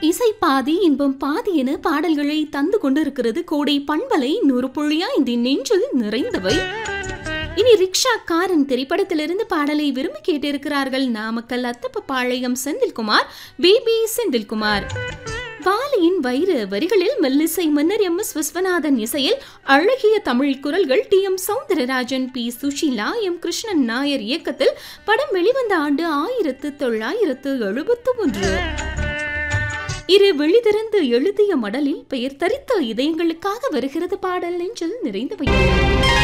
இசை பாதி இன்பம் பாதி என பாடல்களை தந்து கொண்டிருக்கிறது கோடை பண்பலை நூறு புள்ளியா இந்த நெஞ்சில் நிறைந்தவை இனி ரிக்ஷா காரன் திரைப்படத்திலிருந்து பாடலை விரும்பி கேட்டிருக்கிறார்கள் நாமக்கல் அத்தப்பபாளையம் செந்தில்குமார் பேபி செந்தில்குமார் வாலியின் வைர வரிகளில் மெல்லிசை மன்னர் எம் எஸ் விஸ்வநாதன் இசையில் அழகிய தமிழ் குரல்கள் T M Soundararajan P Susheela M Krishnan Nair இயக்கத்தில் படம் வெளிவந்த ஆண்டு ஆயிரத்து தொள்ளாயிரத்து எழுபத்து ஒன்று இரு வெளிதிறந்து எழுதிய மடலில் பெயர் தரித்த இதயங்களுக்காக வருகிறது பாடல் நெஞ்சில் நிறைந்த